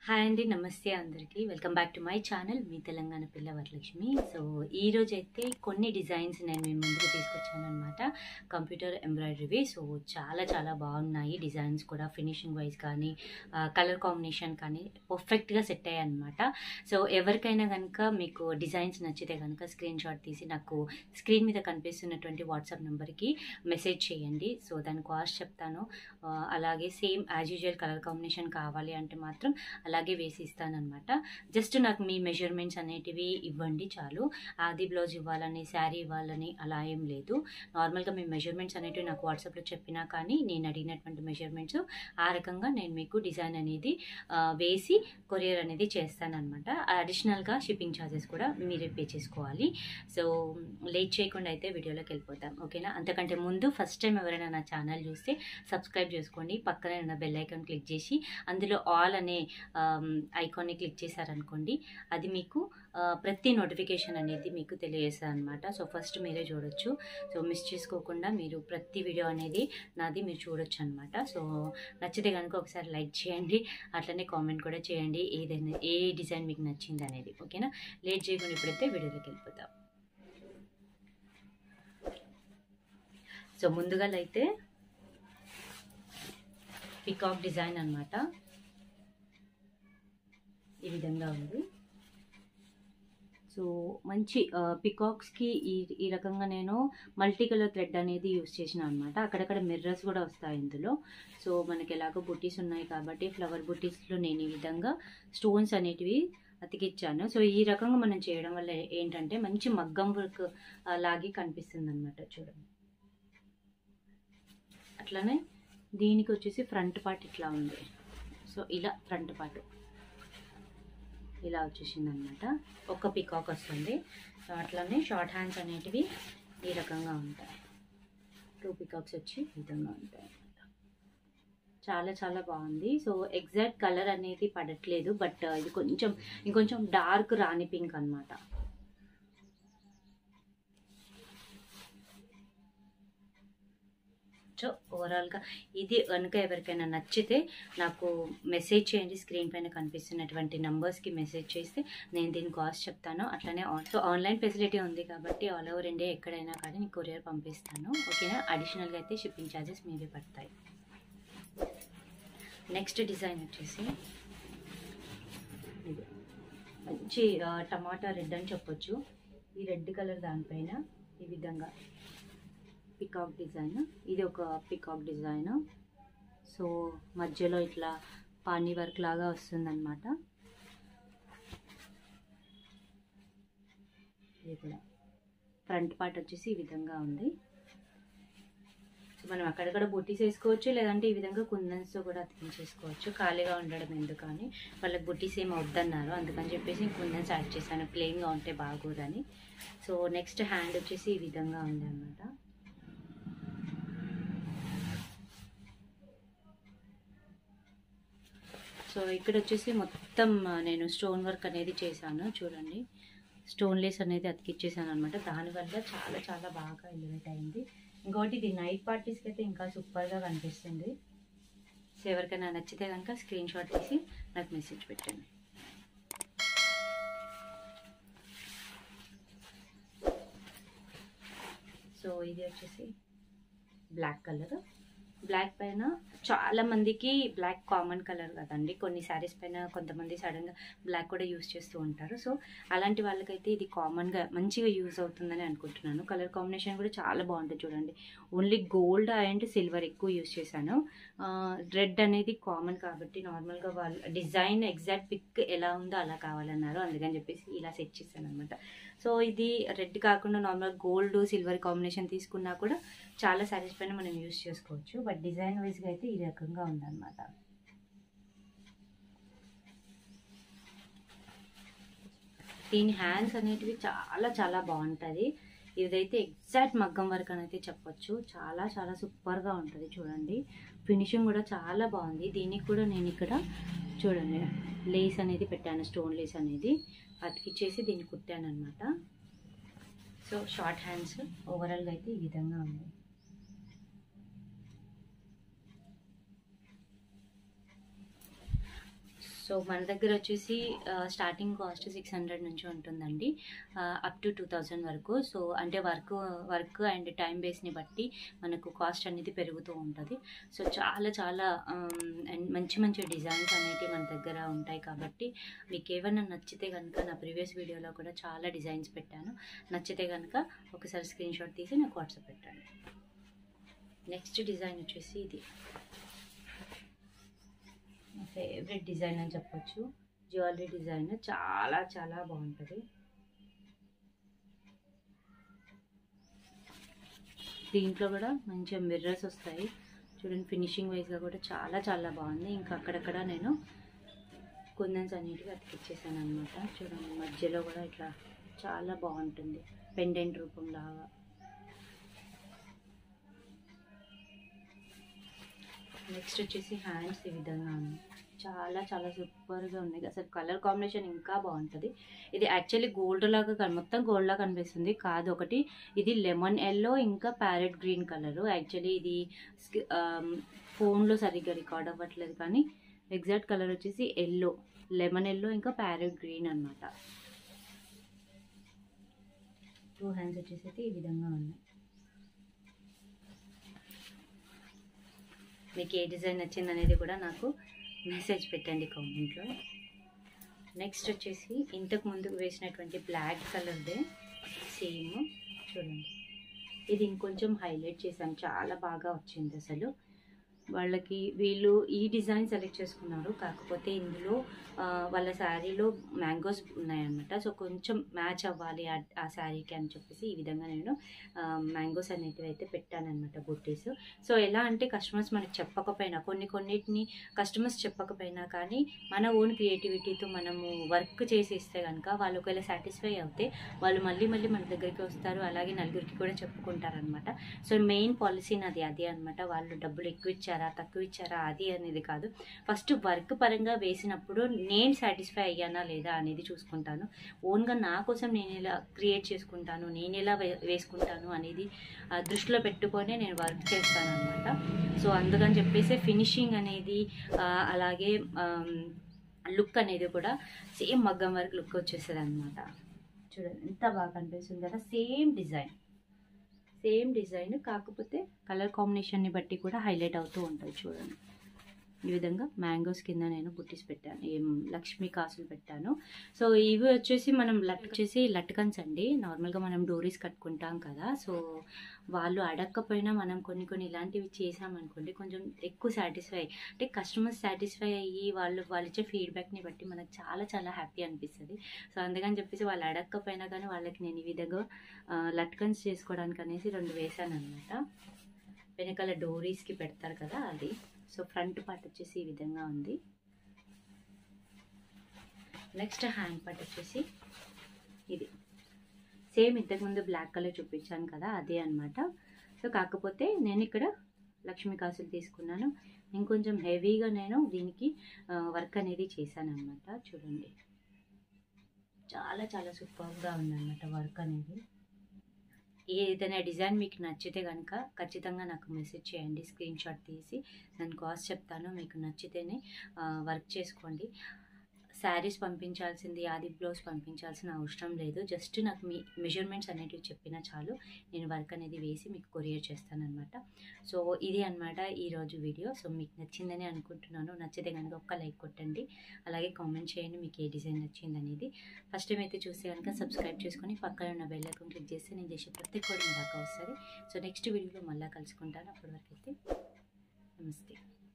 hi అండి నమస్తే అందరికీ welcome back to my channel మీ తెలంగాణ పిల్ల వరలక్ష్మి సో ఈ రోజు అయితే కొన్ని డిజైన్స్ నేను మీ ముందుకు తీసుకొచ్చాను అనమాట కంప్యూటర్ ఎంబ్రాయిడరీవి సో చాలా చాలా బాగున్నాయి డిజైన్స్ కూడా ఫినిషింగ్ వైజ్ కానీ కలర్ కాంబినేషన్ కానీ పర్ఫెక్ట్గా సెట్ అయ్యాయి అనమాట సో ఎవరికైనా కనుక మీకు డిజైన్స్ నచ్చితే కనుక స్క్రీన్ షాట్ తీసి నాకు స్క్రీన్ మీద కనిపిస్తున్నటువంటి వాట్సాప్ నెంబర్కి మెసేజ్ చేయండి సో దాని కాస్ట్ చెప్తాను ఆ, అలాగే same as usual colour combination కావాలి అంటే మాత్రం అలాగే వేసి ఇస్తానమాట జస్ట్ నాకు మీ మెజర్మెంట్స్ అనేటివి ఇవ్వండి చాలు ఆది బ్లౌజ్ ఇవ్వాలని శారీ ఇవ్వాలని అలా ఏం లేదు నార్మల్గా మీ మెజర్మెంట్స్ అనేటివి నాకు వాట్సాప్లో చెప్పినా కానీ నేను అడిగినటువంటి మెజర్మెంట్స్ ఆ రకంగా నేను మీకు డిజైన్ అనేది ఆ, వేసి కొరియర్ అనేది చేస్తానన్నమాట అడిషనల్గా షిప్పింగ్ ఛార్జెస్ కూడా మీరే పే చేసుకోవాలి సో లేట్ చేయకుండా అయితే వీడియోలోకి వెళ్ళిపోతాం ఓకేనా అంతకంటే ముందు ఫస్ట్ టైం ఎవరైనా నా ఛానల్ చూస్తే సబ్స్క్రైబ్ చేసుకోండి పక్కనే ఉన్న బెల్ ఐకాన్ క్లిక్ చేసి అందులో ఆల్ అనే ఐకాన్ని క్లిక్ చేశారనుకోండి అది మీకు ఆ, ప్రతి నోటిఫికేషన్ అనేది మీకు తెలియజేస్తుంది అనమాట సో ఫస్ట్ మీరే చూడొచ్చు సో మిస్ చేసుకోకుండా మీరు ప్రతి వీడియో అనేది నాది మీరు చూడొచ్చు అనమాట సో నచ్చితే కనుక ఒకసారి లైక్ చేయండి అట్లనే కామెంట్ కూడా చేయండి ఏదైనా ఏ డిజైన్ మీకు నచ్చింది అనేది ఓకేనా లేట్ చేయకుండా ఇప్పుడైతే వీడియోలోకి వెళ్ళిపోతాం సో ముందుగా అయితే పికాక్ డిజైన్ అన్నమాట ఈ విధంగా ఉంది సో మంచి పికాక్స్కి ఈ ఈ రకంగా నేను మల్టీ కలర్ థ్రెడ్ అనేది యూస్ చేసిన అనమాట అక్కడక్కడ మిర్రర్స్ కూడా వస్తాయి ఇందులో సో మనకి ఎలాగో బుట్టీస్ ఉన్నాయి కాబట్టి ఫ్లవర్ బుట్టీస్లో నేను ఈ విధంగా స్టోన్స్ అనేటివి అతికిచ్చాను సో ఈ రకంగా మనం చేయడం వల్ల ఏంటంటే మంచి మగ్గం వర్క్ లాగే కనిపిస్తుంది అనమాట చూడండి అట్లనే దీనికి వచ్చేసి ఫ్రంట్ పార్ట్ ఇట్లా ఉంది సో ఇలా ఫ్రంట్ పార్ట్ ఇలా వచ్చేసింది అనమాట ఒక్క పికాక్ వస్తుంది సో అట్లానే షార్ట్ హ్యాండ్స్ అనేటివి ఈ రకంగా ఉంటాయి టూ పికాక్స్ వచ్చి ఈ విధంగా ఉంటాయి అన్నమాట చాలా చాలా బాగుంది సో ఎగ్జాక్ట్ కలర్ అనేది పడట్లేదు బట్ ఇది కొంచెం ఇంకొంచెం డార్క్ రాణి పింక్ అనమాట సో ఓవరాల్గా ఇది కనుక ఎవరికైనా నచ్చితే నాకు మెసేజ్ చేయండి స్క్రీన్ పైన కనిపిస్తున్నటువంటి నంబర్స్కి మెసేజ్ చేస్తే నేను దీని కాస్ట్ చెప్తాను అట్లనే సో ఆన్లైన్ ఫెసిలిటీ ఉంది కాబట్టి ఆల్ ఓవర్ ఇండియా ఎక్కడైనా కానీ నీకు కొరియర్ పంపిస్తాను ఓకేనా అడిషనల్గా అయితే షిప్పింగ్ ఛార్జెస్ మీవే పడతాయి నెక్స్ట్ డిజైన్ వచ్చేసి ఇది మంచి ఆ, టమాటా రెడ్ అని చెప్పొచ్చు ఈ రెడ్ కలర్ దానిపైన ఈ విధంగా పికాక్ డిజైన్ ఇది ఒక పికాక్ డిజైన్ సో మధ్యలో ఇట్లా పానీ వర్క్ లాగా వస్తుందన్నమాట ఇది కూడా ఫ్రంట్ పార్ట్ వచ్చేసి ఈ విధంగా ఉంది సో మనం అక్కడక్కడ బుట్టీస్ వేసుకోవచ్చు లేదంటే ఈ విధంగా కుందన్స్తో కూడా అతికించేసుకోవచ్చు ఖాళీగా ఉండడం ఎందుకని వాళ్ళకి బుట్టీస్ ఏం వద్దన్నారు అందుకని చెప్పేసి కుందన్స్ యాడ్ చేశాను ప్లెయిన్గా ఉంటే బాగోదని సో నెక్స్ట్ హ్యాండ్ వచ్చేసి ఈ విధంగా ఉంది అన్నమాట సో ఇక్కడ వచ్చేసి మొత్తం ఆ, నేను స్టోన్ వర్క్ అనేది చేశాను చూడండి స్టోన్ లేస్ అనేది అతికిచ్చేసాను అనమాట దానివల్ల చాలా చాలా బాగా ఎలివేట్ అయింది ఇంకోటి ఇది నైట్ పార్టీస్కి అయితే ఇంకా సూపర్గా కనిపిస్తుంది సో ఎవరికైనా నచ్చితే కనుక స్క్రీన్ షాట్ తీసి నాకు మెసేజ్ పెట్టండి సో ఇది వచ్చేసి బ్లాక్ కలర్ బ్లాక్ పైన చాలా మందికి బ్లాక్ కామన్ కలర్ కదండి కొన్ని శారీస్ పైన కొంతమంది సడన్గా బ్లాక్ కూడా యూస్ చేస్తూ ఉంటారు సో అలాంటి వాళ్ళకైతే ఇది కామన్గా మంచిగా యూజ్ అవుతుందని అనుకుంటున్నాను కలర్ కాంబినేషన్ కూడా చాలా బాగుంటుంది చూడండి ఓన్లీ గోల్డ్ అండ్ సిల్వర్ ఎక్కువ యూస్ చేశాను రెడ్ అనేది కామన్ కాబట్టి నార్మల్గా వాళ్ళు డిజైన్ ఎగ్జాక్ట్ పిక్ ఎలా ఉందో అలా కావాలన్నారు అందుకని చెప్పేసి ఇలా సెట్ చేశాను అనమాట సో ఇది రెడ్ కాకుండా నార్మల్ గోల్డ్ సిల్వర్ కాంబినేషన్ తీసుకున్నా కూడా చాలా శారీస్ పైన మనం యూస్ చేసుకోవచ్చు బట్ డిజైన్ వైజ్గా అయితే ఈ రకంగా ఉందన్నమాట దీని హ్యాండ్స్ అనేటివి చాలా చాలా బాగుంటుంది ఇదైతే ఎగ్జాక్ట్ మగ్గం వర్క్ అని అయితే చెప్పొచ్చు చాలా చాలా సూపర్గా ఉంటుంది చూడండి ఫినిషింగ్ కూడా చాలా బాగుంది దీనికి కూడా నేను ఇక్కడ చూడండి లేస్ అనేది పెట్టాను స్టోన్ లేస్ అనేది అతికిచ్చేసి దీన్ని కుట్టాను అనమాట సో షార్ట్ హ్యాండ్స్ ఓవరాల్గా అయితే ఈ విధంగా ఉంది సో మన దగ్గర వచ్చేసి స్టార్టింగ్ కాస్ట్ సిక్స్ హండ్రెడ్ నుంచి ఉంటుందండి అప్ టు టూ థౌజండ్ వరకు సో అంటే వర్క్ వర్క్ అండ్ టైం బేస్ని బట్టి మనకు కాస్ట్ అనేది పెరుగుతూ ఉంటుంది సో చాలా చాలా అండ్ మంచి మంచి డిజైన్స్ అనేటివి మన దగ్గర ఉంటాయి కాబట్టి మీకు ఏమైనా నచ్చితే కనుక నా ప్రీవియస్ వీడియోలో కూడా చాలా డిజైన్స్ పెట్టాను నచ్చితే కనుక ఒకసారి స్క్రీన్ షాట్ తీసి నాకు వాట్సాప్ పెట్టండి నెక్స్ట్ డిజైన్ వచ్చేసి ఇది నా ఫేవరెట్ డిజైన్ అని చెప్పొచ్చు జ్యువెలరీ డిజైన్ చాలా చాలా బాగుంటుంది దీంట్లో కూడా మంచిగా మిర్రర్స్ వస్తాయి చూడండి ఫినిషింగ్ వైజ్గా కూడా చాలా చాలా బాగుంది ఇంకా అక్కడక్కడ నేను కుందన్స్ అన్నిటికీ అతికిచ్చేసాను అనమాట చూడండి మధ్యలో కూడా ఇట్లా చాలా బాగుంటుంది పెండెంట్ రూపంలాగా నెక్స్ట్ వచ్చేసి హ్యాండ్స్ ఈ విధంగా ఉన్నాయి చాలా చాలా సూపర్గా ఉన్నాయి అసలు కలర్ కాంబినేషన్ ఇంకా బాగుంటుంది ఇది యాక్చువల్లీ గోల్డ్ లాగా కన్- మొత్తం గోల్డ్ లాగా కనిపిస్తుంది కాదు ఒకటి ఇది లెమన్ ఎల్లో ఇంకా ప్యారెట్ గ్రీన్ కలర్ యాక్చువల్లీ ఇది ఫోన్లో సరిగ్గా రికార్డ్ అవ్వట్లేదు కానీ ఎగ్జాక్ట్ కలర్ వచ్చేసి ఎల్లో లెమన్ ఎల్లో ఇంకా ప్యారెట్ గ్రీన్ అన్నమాట టూ హ్యాండ్స్ వచ్చేసి అయితే ఈ విధంగా ఉన్నాయి మీకు ఏ డిజైన్ నచ్చింది అనేది కూడా నాకు మెసేజ్ పెట్టండి కామెంట్లో నెక్స్ట్ వచ్చేసి ఇంతకు ముందుకు వేసినటువంటి బ్లాక్ కలర్దే సేమ్ చూడండి ఇది ఇంకొంచెం హైలైట్ చేశాను చాలా బాగా వచ్చింది అసలు వాళ్ళకి వీళ్ళు ఈ డిజైన్ సెలెక్ట్ చేసుకున్నారు కాకపోతే ఇందులో ఆ, వాళ్ళ శారీలో మ్యాంగోస్ ఉన్నాయన్నమాట సో కొంచెం మ్యాచ్ అవ్వాలి ఆ- ఆ శారీకి అని చెప్పేసి ఈ విధంగా నేను మ్యాంగోస్ అనేటివి అయితే పెట్టానన్నమాట బుట్టీస్ సో ఎలా అంటే కస్టమర్స్ మనకి చెప్పకపోయినా కొన్ని కొన్నిటిని కస్టమర్స్ చెప్పకపోయినా కానీ మన ఓన్ క్రియేటివిటీతో మనము వర్క్ చేసి ఇస్తే కనుక వాళ్ళు ఒకవేళ సాటిస్ఫై అవుతే వాళ్ళు మళ్ళీ మళ్ళీ మన దగ్గరికి వస్తారు అలాగే నలుగురికి కూడా చెప్పుకుంటారనమాట సో మెయిన్ పాలసీ నాది అదే అనమాట వాళ్ళు డబ్బులు ఎక్కువ ఇచ్చారా తక్కువ ఇచ్చారా అది అనేది కాదు ఫస్ట్ వర్క్ పరంగా వేసినప్పుడు నేను సాటిస్ఫై అయ్యానా లేదా అనేది చూసుకుంటాను ఓన్గా నా కోసం నేను ఎలా క్రియేట్ చేసుకుంటాను నేను ఎలా వే- వేసుకుంటాను అనేది ఆ, దృష్టిలో పెట్టుకొని నేను వర్క్ చేస్తాను అనమాట సో అందుకని చెప్పేసి ఫినిషింగ్ అనేది ఆ, అలాగే లుక్ అనేది కూడా సేమ్ మగ్గం వర్క్ లుక్ వచ్చేస్తుంది అనమాట చూడండి ఎంత బాగా కనిపిస్తుంది కదా సేమ్ డిజైన్ సేమ్ డిజైన్ కాకపోతే కలర్ కాంబినేషన్ని బట్టి కూడా హైలైట్ అవుతూ ఉంటుంది చూడండి ఈ విధంగా మ్యాంగోస్ కింద నేను బుట్టీస్ పెట్టాను ఏం లక్ష్మీ కాసులు పెట్టాను సో ఇవి వచ్చేసి మనం లట్ వచ్చేసి లట్కన్స్ అండి నార్మల్గా మనం డోరీస్ కట్టుకుంటాం కదా సో వాళ్ళు అడగకపోయినా మనం కొన్ని కొన్ని ఇలాంటివి చేసామనుకోండి కొంచెం ఎక్కువ సాటిస్ఫై అంటే కస్టమర్స్ సాటిస్ఫై అయ్యి వాళ్ళు వాళ్ళు ఇచ్చే ఫీడ్బ్యాక్ని బట్టి మనకు చాలా చాలా హ్యాపీ అనిపిస్తుంది సో అందుకని చెప్పేసి వాళ్ళు అడగకపోయినా కానీ వాళ్ళకి నేను ఈ విధంగా ఆ, లట్కన్స్ చేసుకోవడానికి అనేసి రెండు వేసాను అనమాట వెనకాల డోరీస్కి పెడతారు కదా అది సో ఫ్రంట్ పార్ట్ వచ్చేసి ఈ విధంగా ఉంది నెక్స్ట్ హ్యాండ్ పార్ట్ వచ్చేసి ఇది సేమ్ ఇంతకుముందు బ్లాక్ కలర్ చూపించాను కదా అదే అన్నమాట సో కాకపోతే నేను ఇక్కడ లక్ష్మీ కాసులు తీసుకున్నాను ఇంకొంచెం హెవీగా నేను దీనికి వర్క్ అనేది చేశాను అనమాట చూడండి చాలా చాలా సూపర్గా ఉందన్నమాట వర్క్ అనేది ఏదైనా డిజైన్ మీకు నచ్చితే కనుక ఖచ్చితంగా నాకు మెసేజ్ చేయండి స్క్రీన్ షాట్ తీసి దాని కాస్ట్ చెప్తాను మీకు నచ్చితేనే వర్క్ చేసుకోండి శారీస్ పంపించాల్సింది ఆది బ్లౌజ్ పంపించాల్సిన అవసరం లేదు జస్ట్ నాకు మీ మెజర్మెంట్స్ అనేటివి చెప్పినా చాలు నేను వర్క్ అనేది వేసి మీకు కొరియర్ చేస్తానన్నమాట సో ఇది అనమాట ఈరోజు వీడియో సో మీకు నచ్చిందని అనుకుంటున్నాను నచ్చితే కనుక ఒక్క లైక్ కొట్టండి అలాగే కామెంట్ చేయండి మీకు ఏ డిజైన్ నచ్చింది అనేది ఫస్ట్ టైం అయితే చూస్తే కనుక సబ్స్క్రైబ్ చేసుకొని పక్కన ఉన్న బెల్ ఐకాన్ క్లిక్ చేస్తే నేను చేసే ప్రతి కూడా దాకా వస్తుంది సో నెక్స్ట్ వీడియోలో మళ్ళీ కలుసుకుంటాను అప్పటి వరకు అయితే నమస్తే